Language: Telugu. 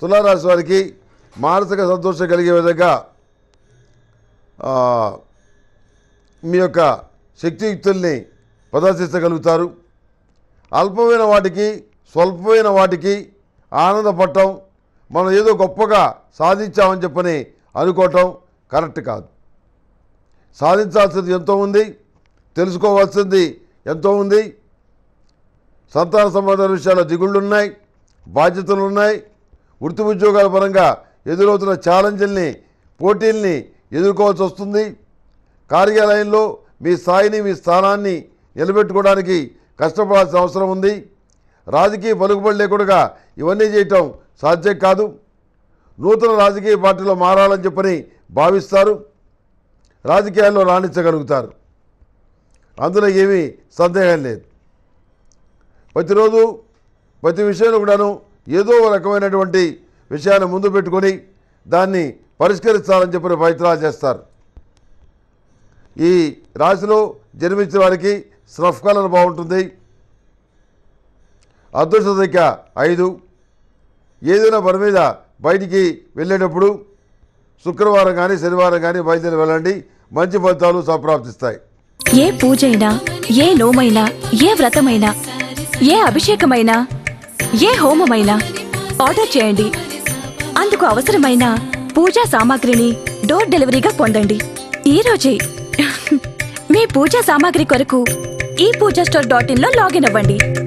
తులారాశి వారికి మానసిక సంతోషం కలిగే విధంగా ఆ, మీ యొక్క శక్తియుక్తుల్ని ప్రదర్శించగలుగుతారు అల్పమైన వాటికి స్వల్పమైన వాటికి ఆనందపడటం మనం ఏదో గొప్పగా సాధించామని చెప్పని అనుకోవటం కరెక్ట్ కాదు సాధించాల్సింది ఎంతో ఉంది తెలుసుకోవాల్సింది ఎంతో ఉంది సంతాన సంబంధ విషయాల్లో దిగుళ్ళు ఉన్నాయి బాధ్యతలు ఉన్నాయి వృత్తి ఉద్యోగాల పరంగా ఎదురవుతున్న ఛాలెంజ్ల్ని పోటీల్ని ఎదుర్కోవాల్సి వస్తుంది కార్యాలయంలో మీ స్థాయిని మీ స్థానాన్ని నిలబెట్టుకోవడానికి కష్టపడాల్సిన అవసరం ఉంది రాజకీయ పలుకుబడి లేకుండా ఇవన్నీ చేయటం సాధ్యం కాదు నూతన రాజకీయ పార్టీలో మారాలని చెప్పని భావిస్తారు రాజకీయాల్లో రాణించగలుగుతారు అందులో ఏమీ సందేహం లేదు ప్రతిరోజు ప్రతి విషయంలో కూడాను ఏదో ఒక రకమైనటువంటి విషయాన్ని ముందు పెట్టుకొని దాన్ని పరిష్కరించాలని చెప్పిన ప్రయత్నాలు చేస్తారు ఈ రాశిలో జన్మించిన వారికి స్రఫ్ కలర్ బాగుంటుంది అదృష్ట సంఖ్య ఐదు ఏదైనా పని మీద బయటికి వెళ్ళేటప్పుడు శుక్రవారం కానీ శనివారం కానీ బయలుదేరి వెళ్ళండి మంచి ఫలితాలు సంప్రాప్తిస్తాయి ఏ పూజైనా ఏ నోమైనా ఏ వ్రతమైనా ఏ అభిషేకమైనా ఏ హోమమైనా ఆర్డర్ చేయండి అందుకు అవసరమైన పూజా సామాగ్రిని డోర్ డెలివరీగా పొందండి ఈ రోజే మీ పూజా సామాగ్రి కొరకు ఈ పూజా స్టోర్ డాట్ ఇన్ లో లాగిన్ అవ్వండి